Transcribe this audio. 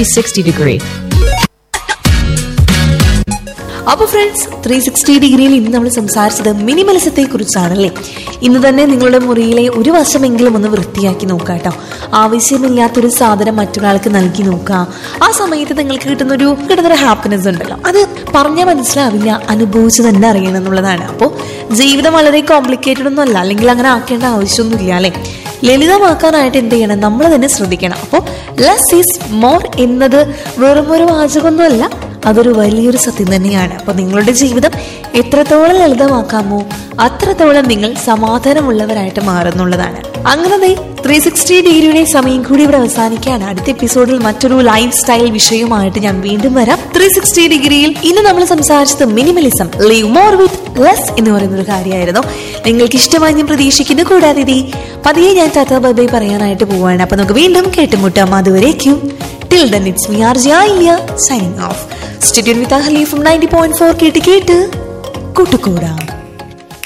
360 degree. അപ്പൊ friends three sixty ഡിഗ്രിയിൽ ഇന്ന് നമ്മൾ സംസാരിച്ചത് മിനിമലിസത്തെ കുറിച്ചാണല്ലേ ഇന്ന് തന്നെ നിങ്ങളുടെ മുറിയിലെ ഒരു വശമെങ്കിലും ഒന്ന് വൃത്തിയാക്കി നോക്കുക കേട്ടോ ആവശ്യമില്ലാത്തൊരു സാധനം മറ്റൊരാൾക്ക് നൽകി നോക്കുക ആ സമയത്ത് നിങ്ങൾക്ക് കിട്ടുന്ന ഒരു കിട്ടുന്നൊരു ഹാപ്പിനെസ് ഉണ്ടല്ലോ അത് പറഞ്ഞാൽ മനസ്സിലാവില്ല അനുഭവിച്ച് തന്നെ അറിയണം എന്നുള്ളതാണ് അപ്പോൾ ജീവിതം വളരെ കോംപ്ലിക്കേറ്റഡ് ഒന്നും അല്ല അല്ലെങ്കിൽ അങ്ങനെ ആക്കേണ്ട ആവശ്യമൊന്നുമില്ല അല്ലേ ലളിതമാക്കാനായിട്ട് എന്ത് ചെയ്യണം നമ്മൾ തന്നെ ശ്രദ്ധിക്കണം അപ്പോൾ ലെസ് ഈസ് മോർ എന്നത് വെറും ഒരു വാചകമൊന്നുമല്ല അതൊരു വലിയൊരു സത്യം തന്നെയാണ് അപ്പൊ നിങ്ങളുടെ ജീവിതം എത്രത്തോളം ലളിതമാക്കാമോ അത്രത്തോളം നിങ്ങൾ സമാധാനമുള്ളവരായിട്ട് മാറുന്നുള്ളതാണ് അങ്ങനെ ത്രീ സിക്സ്റ്റി ഡിഗ്രിയുടെ സമയം കൂടി ഇവിടെ അവസാനിക്കുകയാണ് അടുത്ത എപ്പിസോഡിൽ മറ്റൊരു ലൈഫ് സ്റ്റൈൽ വിഷയവുമായിട്ട് ഞാൻ വീണ്ടും വരാം ത്രീ സിക്സ്റ്റി ഡിഗ്രിയിൽ ഇന്ന് നമ്മൾ സംസാരിച്ചത് minimalism live more with less എന്ന് പറയുന്ന ഒരു കാര്യമായിരുന്നു നിങ്ങൾക്ക് ഇഷ്ടമായി ഞാൻ പ്രതീക്ഷിക്കുന്നു കൂടാതെ ദേ പതിയെ ഞാൻ ടാറ്റ ബൈ ബൈ പറയാനായിട്ട് പോവാണ് അപ്പൊ നമുക്ക് വീണ്ടും കേട്ടുമുട്ടാം അതുവരേക്കും till then it's me R ജായില്ല signing off studio with Ahali from ninety point four കേട്ട് കേട്ട് കൂട്ടുകൂടാം